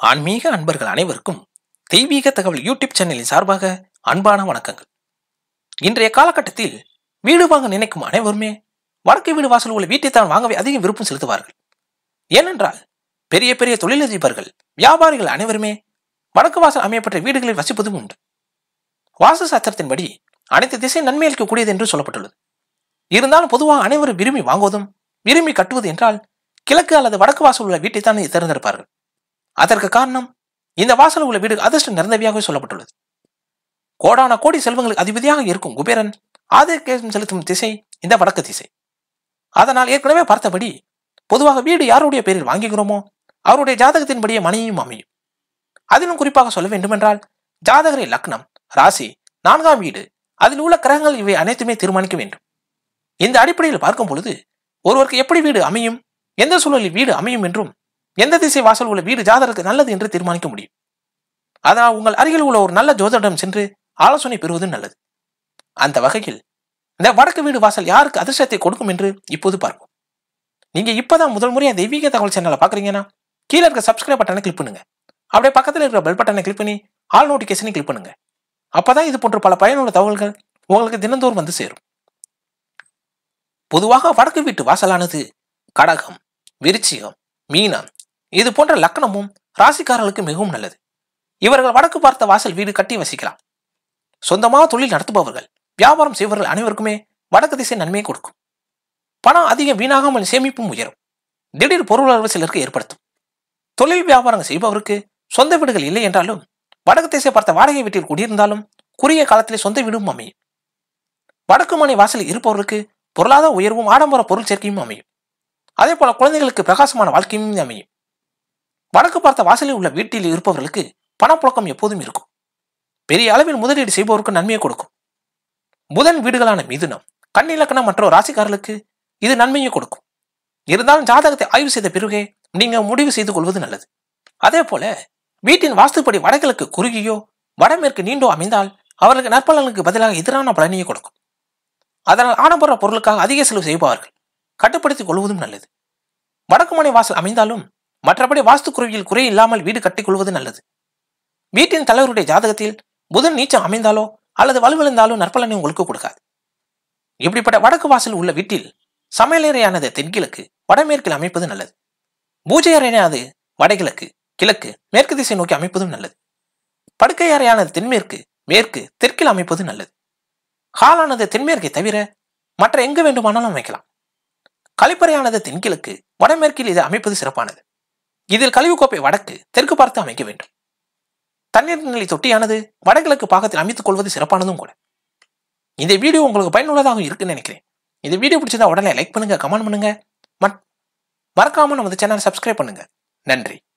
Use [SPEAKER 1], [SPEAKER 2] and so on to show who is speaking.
[SPEAKER 1] ஆன்மீக அன்பர்கள் அனைவருக்கும் தெய்வீக தகவல் யூடியூப் சேனலின் சார்பாக அன்பான வணக்கங்கள் இன்றைய காலகட்டத்தில் வீடு வாங்க நினைக்கும் அனைவருமே வடக்கு வீடு வாசல் உள்ள வீட்டைத்தான் வாங்கவே அதிக விருப்பம் செலுத்துவார்கள் ஏனென்றால் பெரிய பெரிய தொழிலதிபர்கள் வியாபாரிகள் அனைவருமே வடக்கு வாசல் அமையப்பட்ட வீடுகளில் வசிப்பதும் உண்டு வாஸ்து சாஸ்திரத்தின்படி அனைத்து திசை நன்மை அளிக்கக்கூடியது என்று சொல்லப்பட்டுள்ளது இருந்தாலும் பொதுவாக அனைவரும் விரும்பி வாங்குவதும் விரும்பி கட்டுவது என்றால் கிழக்கு அல்லது வடக்கு வாசல் உள்ள வீட்டைத்தான் தேர்ந்தெடுப்பார்கள் அதற்கு காரணம் இந்த வாசல் உள்ள வீடு அதிர்ஷ்டம் நிறந்தவையாக சொல்லப்பட்டுள்ளது கோடான கோடி செல்வங்களுக்கு அதிபதியாக இருக்கும் குபேரன் ஆதிக்கம் செலுத்தும் திசை இந்த வடக்கு திசை அதனால் ஏற்கனவே பார்த்தபடி பொதுவாக வீடு யாருடைய பேரில் வாங்குகிறோமோ அவருடைய ஜாதகத்தின்படியே மனையும் அமையும் அதிலும் குறிப்பாக சொல்ல வேண்டுமென்றால் ஜாதகரின் லக்னம் ராசி நான்காம் வீடு அதில் உள்ள கிரகங்கள் இவை அனைத்துமே தீர்மானிக்க வேண்டும் இந்த அடிப்படையில் பார்க்கும் பொழுது ஒருவருக்கு எப்படி வீடு அமையும் எந்த சூழலில் வீடு அமையும் என்றும் எந்த திசை வாசல் உள்ள வீடு ஜாதகருக்கு நல்லது என்று தீர்மானிக்க முடியும் அதனால் உங்கள் அருகில் உள்ள ஒரு நல்ல ஜோதிடம் சென்று ஆலோசனை பெறுவது நல்லது அந்த வகையில் இந்த வடக்கு வீடு வாசல் யாருக்கு அதிர்ஷ்டத்தை கொடுக்கும் என்று இப்போது பார்ப்போம் நீங்க இப்பதான் முதல் முறையா தெய்வீக தகவல் சேனலை பாக்குறீங்கன்னா கீழே இருக்க சப்ஸ்கிரைப் பட்டனை கிளிக் பண்ணுங்க அப்படியே பக்கத்தில் இருக்கிற பெல் பட்டனை கிளிக் பண்ணி ஆல் நோட்டிஃபிகேஷனை கிளிக் பண்ணுங்க அப்பதான் இது போன்ற பல பயனுள்ள தகவல்கள் உங்களுக்கு தினந்தோறும் வந்து சேரும் பொதுவாக வடக்கு வீட்டு வாசலானது கடகம் விருச்சிகம் மீனம் இது போன்ற லக்னமும் ராசிக்காரர்களுக்கு மிகவும் நல்லது இவர்கள் வடக்கு பார்த்த வாசல் வீடு கட்டி வசிக்கலாம் சொந்தமாக தொழில் நடத்துபவர்கள் வியாபாரம் செய்பவர்கள் அனைவருக்குமே வடக்கு திசை நன்மையை கொடுக்கும் பணம் அதிகம் வீணாகாமல் சேமிப்பும் உயரும் திடீர் பொருளாதார சிலருக்கு ஏற்படுத்தும் தொழில் வியாபாரம் செய்பவருக்கு சொந்த வீடுகள் இல்லை என்றாலும் வடக்கு திசை பார்த்த வாடகை வீட்டில் குடியிருந்தாலும் குறுகிய காலத்திலே சொந்த வீடும் அமையும் வடக்கு மனை வாசலில் இருப்பவர்களுக்கு பொருளாதார உயர்வும் ஆடம்பர பொருள் சேர்க்கையும் அமையும் அதே போல குழந்தைகளுக்கு பிரகாசமான வாழ்க்கையும் அமையும் வடக்கு பார்த்த வாசலில் உள்ள வீட்டில் இருப்பவர்களுக்கு பணப்புழக்கம் எப்போதும் இருக்கும் பெரிய அளவில் முதலீடு செய்பவருக்கு நன்மையை கொடுக்கும் புதன் வீடுகளான மிதுனம் கண்ணிலக்கணம் மற்றும் ராசிக்காரர்களுக்கு இது நன்மையை கொடுக்கும் இருந்தாலும் ஜாதகத்தை ஆய்வு செய்த பிறகே நீங்க முடிவு செய்து கொள்வது நல்லது அதே போல வீட்டின் வாஸ்துப்படி வடகிழக்கு குறுகியோ வடமேற்கு நீண்டோ அமைந்தால் அவர்களுக்கு நற்பலனுக்கு பதிலாக எதிரான பலனையை கொடுக்கும் அதனால் ஆடம்பர பொருளுக்காக அதிக செலவு செய்பவர்கள் கட்டுப்படுத்திக் கொள்வதும் நல்லது வடக்கு மனை வாசல் அமைந்தாலும் மற்றபடி வாஸ்து குருவியில் குறை இல்லாமல் வீடு கட்டிக் கொள்வது நல்லது வீட்டின் தலைவருடைய ஜாதகத்தில் புதன் நீச்சம் அமைந்தாலோ அல்லது வலுவிழந்தாலோ நற்பலனை உங்களுக்கு கொடுக்காது இப்படிப்பட்ட வடக்கு வாசல் உள்ள வீட்டில் சமையலறையானது தென்கிழக்கு வடமேற்கில் அமைப்பது நல்லது பூஜை அறையானது வடகிழக்கு கிழக்கு மேற்கு திசை நோக்கி அமைப்பதும் நல்லது படுக்கை அறையானது தென்மேற்கு மேற்கு தெற்கில் அமைப்பது நல்லது ஹாலானது தென்மேற்கை தவிர மற்ற எங்கு வேண்டுமானாலும் அமைக்கலாம் கழிப்பறையானது தென்கிழக்கு வடமேற்கில் இது அமைப்பது சிறப்பானது இதில் கழிவுக்கோப்பை வடக்கு தெற்கு பார்த்து அமைக்க வேண்டும் தண்ணீர் நிலை தொட்டியானது வடகிழக்கு பாகத்தில் அமைத்துக் கொள்வது சிறப்பானதும் கூட இந்த வீடியோ உங்களுக்கு பயனுள்ளதாக இருக்குன்னு நினைக்கிறேன் இந்த வீடியோ பிடிச்சதா உடனே லைக் பண்ணுங்க கமெண்ட் பண்ணுங்க மறக்காம நமது சேனல் சப்ஸ்கிரைப் பண்ணுங்க நன்றி